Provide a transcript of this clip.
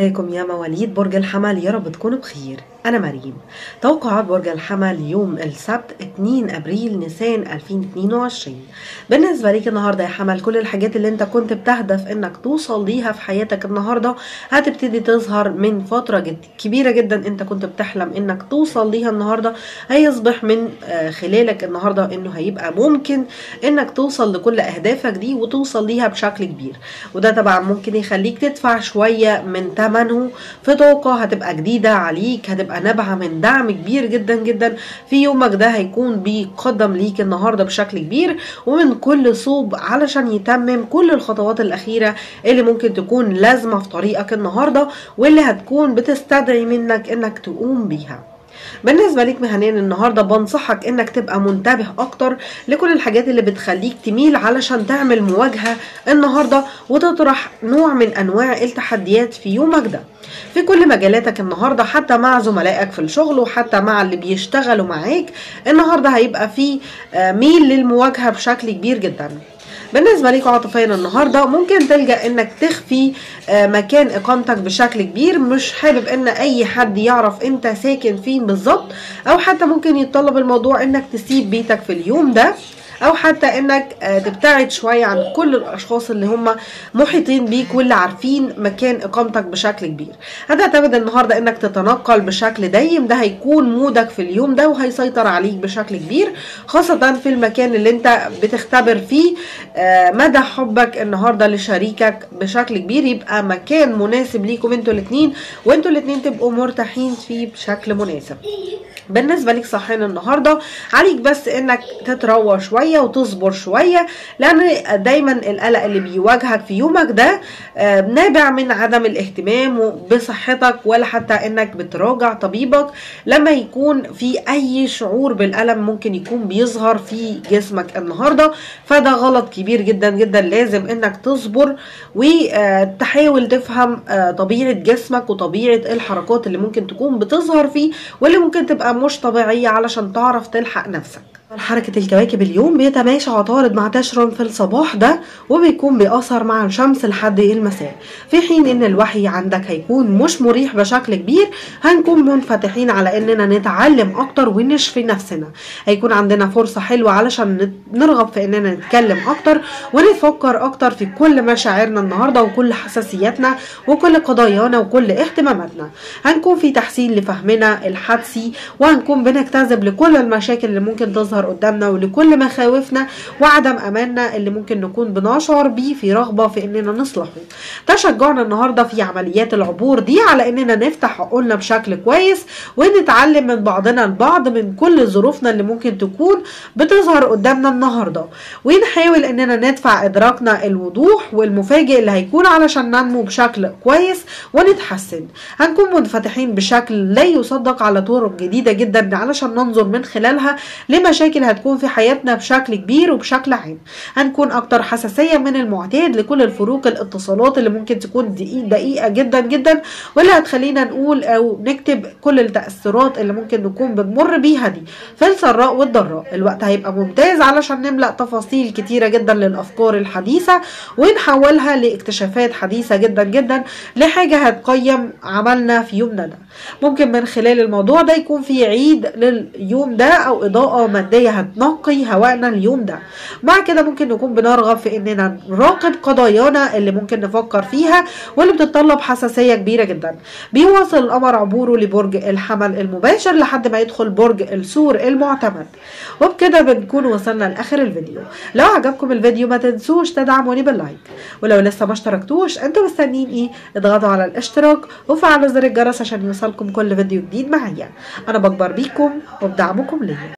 ازيكم يا مواليد برج الحمل يا رب تكونوا بخير انا مريم توقعات برج الحمل يوم السبت 2 ابريل نيسان 2022 بالنسبه ليك النهارده يا حمل كل الحاجات اللي انت كنت بتهدف انك توصل ليها في حياتك النهارده هتبتدي تظهر من فتره جد كبيره جدا انت كنت بتحلم انك توصل ليها النهارده هيصبح من آه، خلالك النهارده انه هيبقى ممكن انك توصل لكل اهدافك دي وتوصل ليها بشكل كبير وده طبعا ممكن يخليك تدفع شويه من ثمنه في طاقه هتبقى جديده عليك هتبقى نابعه من دعم كبير جدا جدا في يومك ده هيكون بيقدم ليك النهارده بشكل كبير ومن كل صوب علشان يتمم كل الخطوات الاخيره اللي ممكن تكون لازمه في طريقك النهارده واللي هتكون بتستدعي منك انك تقوم بيها بالنسبة ليك مهنيا النهاردة بنصحك انك تبقى منتبه اكتر لكل الحاجات اللي بتخليك تميل علشان تعمل مواجهة النهاردة وتطرح نوع من انواع التحديات في يومك ده في كل مجالاتك النهاردة حتى مع زملائك في الشغل وحتى مع اللي بيشتغلوا معاك النهاردة هيبقى في آه، ميل للمواجهة بشكل كبير جدا بالنسبه ليك عاطفيا النهارده ممكن تلجا انك تخفي آه، مكان اقامتك بشكل كبير مش حابب ان اي حد يعرف انت ساكن فين بالظبط او حتى ممكن يتطلب الموضوع انك تسيب بيتك في اليوم ده او حتى انك آه، تبتعد شويه عن كل الاشخاص اللي هم محيطين بيك واللي عارفين مكان اقامتك بشكل كبير هتعتمد النهارده انك تتنقل بشكل دايم ده هيكون مودك في اليوم ده وهيسيطر عليك بشكل كبير خاصه في المكان اللي انت بتختبر فيه آه، مدى حبك النهارده لشريكك بشكل كبير يبقى مكان مناسب ليكم انتوا الاثنين وانتوا الاثنين تبقوا مرتاحين فيه بشكل مناسب بالنسبة ليك صحيان النهاردة عليك بس انك تتروى شوية وتصبر شوية لان دايما القلق اللي بيواجهك في يومك ده آه، نابع من عدم الاهتمام بصحتك ولا حتى انك بتراجع طبيبك لما يكون في اي شعور بالالم ممكن يكون بيظهر في جسمك النهاردة فده غلط كبير جدا جدا لازم انك تصبر وتحاول تفهم آه، طبيعة جسمك وطبيعة الحركات اللي ممكن تكون بتظهر فيه واللي ممكن تبقى مش طبيعية علشان تعرف تلحق نفسك حركة الكواكب اليوم بيتماشى عطارد مع تشرم في الصباح ده وبيكون بيأثر مع الشمس لحد المساء في حين ان الوحي عندك هيكون مش مريح بشكل كبير هنكون منفتحين على اننا نتعلم اكتر ونشفي نفسنا هيكون عندنا فرصة حلوة علشان نت- نرغب في اننا نتكلم اكتر ونفكر اكتر في كل مشاعرنا النهاردة وكل حساسياتنا وكل قضايانا وكل اهتماماتنا هنكون في تحسين لفهمنا الحدسي وهنكون بنجتذب لكل المشاكل اللي ممكن تظهر قدامنا ولكل مخاوفنا وعدم اماننا اللي ممكن نكون بنشعر بيه في رغبه في اننا نصلحه تشجعنا النهارده في عمليات العبور دي على اننا نفتح عقولنا بشكل كويس ونتعلم من بعضنا البعض من كل ظروفنا اللي ممكن تكون بتظهر قدامنا النهارده ونحاول اننا ندفع ادراكنا الوضوح والمفاجئ اللي هيكون علشان ننمو بشكل كويس ونتحسن هنكون منفتحين بشكل لا يصدق على طرق جديده جدا علشان ننظر من خلالها لمشاكل هتكون في حياتنا بشكل كبير وبشكل عام هنكون اكتر حساسيه من المعتاد لكل الفروق الاتصالات اللي ممكن تكون دقيق دقيقه جدا جدا واللي هتخلينا نقول او نكتب كل التاثرات اللي ممكن نكون بنمر بيها دي في السراء والضراء الوقت هيبقى ممتاز علشان نملا تفاصيل كتيره جدا للافكار الحديثه ونحولها لاكتشافات حديثه جدا جدا لحاجه هتقيم عملنا في يومنا ده ممكن من خلال الموضوع ده يكون في عيد لليوم ده او اضاءه ماديه هتنقي هواءنا اليوم ده مع كده ممكن نكون بنرغب في اننا نراقب قضايانا اللي ممكن نفكر فيها واللي بتتطلب حساسيه كبيره جدا بيواصل القمر عبوره لبرج الحمل المباشر لحد ما يدخل برج السور المعتمد وبكده بنكون وصلنا لاخر الفيديو لو عجبكم الفيديو ما تنسوش تدعموني باللايك ولو لسه ما اشتركتوش انتوا مستنيين ايه اضغطوا على الاشتراك وفعلوا زر الجرس عشان يوصلكم كل فيديو جديد معايا انا بكبر بيكم وبدعمكم ليا